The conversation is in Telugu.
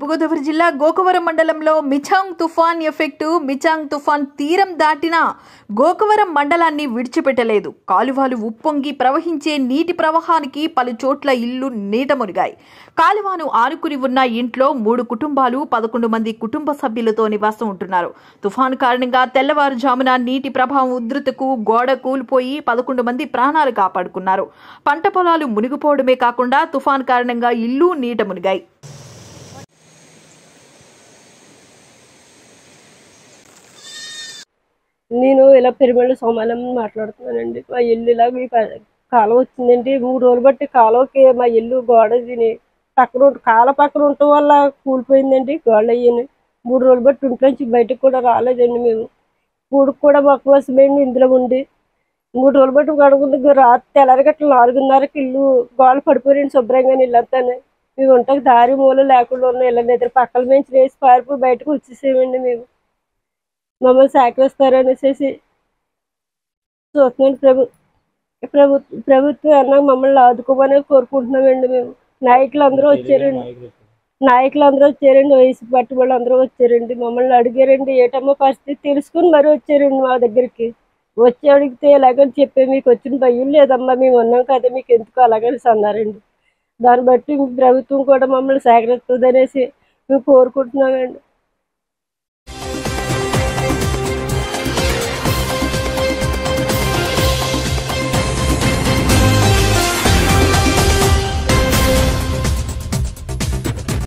తూర్పుగోదావరి జిల్లా గోకవరం మండలంలో మిచాంగ్ తుఫాన్ ఎఫెక్టు మిచాంగ్ తుఫాన్ తీరం దాటిన గోకవరం మండలాన్ని విడిచిపెట్టలేదు కాలువలు ఉప్పొంగి ప్రవహించే నీటి ప్రవాహానికి పలు చోట్ల ఇల్లు నీట మునిగాయి కాలువను ఆనుకుని ఉన్న ఇంట్లో మూడు కుటుంబాలు పదకొండు మంది కుటుంబ సభ్యులతో నివాసం ఉంటున్నారు తుఫాను కారణంగా తెల్లవారుజామున నీటి ప్రభావం ఉధృతకు గోడ కూలిపోయి పదకొండు మంది ప్రాణాలు కాపాడుకున్నారు పంట పొలాలు మునిగిపోవడమే కాకుండా తుఫాన్ కారణంగా ఇల్లు నీట మునిగాయి నేను ఇలా పెరిమళ్ళ సోమాలం మాట్లాడుతున్నానండి మా ఇల్లు ఇలా మీ ప- కాలువ వచ్చిందండి మూడు రోజులు బట్టి కాలువకి మా ఇల్లు గోడ తిని పక్కన ఉంట- కాలువ పక్కన ఉండటం వల్ల కూలిపోయిందండి గోడలు అయ్యాను మూడు రోజులు బట్టి ఇంట్లోంచి బయటకు కూడా రాలేదండి మేము కూడుకు కూడా మాకు వసమైంది ఇందులో ఉండి మూడు రోజులు బట్టి గడుగుంది రాత్రి తెల్లారిగట్ల నాలుగున్నరకి ఇల్లు గోడలు పడిపోయారండి శుభ్రంగా ఇల్లంతానే మేము ఉంటాక దారి మూల లేకుండా ఉన్న ఇళ్ళ దగ్గర పక్కల నుంచి వేసి పారిపోయి బయటకు వచ్చేసేమండి మేము మమ్మల్ని సహకరిస్తారు అనేసి చూస్తున్నాను ప్రభు ప్రభుత్వం ప్రభుత్వం అన్నా మమ్మల్ని ఆదుకోమని కోరుకుంటున్నామండి మేము నాయకులు అందరూ వచ్చారండి నాయకులు అందరూ వచ్చారండి వయసు పట్టి వాళ్ళు అందరూ వచ్చారండి మమ్మల్ని అడిగారండి ఏటమ్మా పరిస్థితి తెలుసుకుని మరీ వచ్చారండి మా దగ్గరికి వచ్చి అడిగితే ఎలాగని చెప్పి మీకు వచ్చిన భయం లేదమ్మా మేము ఉన్నాం కదా మీకు ఎందుకు అలాగని అన్నారండి దాన్ని బట్టి మీ ప్రభుత్వం కూడా మమ్మల్ని సహకరిస్తుంది అనేసి మేము కోరుకుంటున్నామండి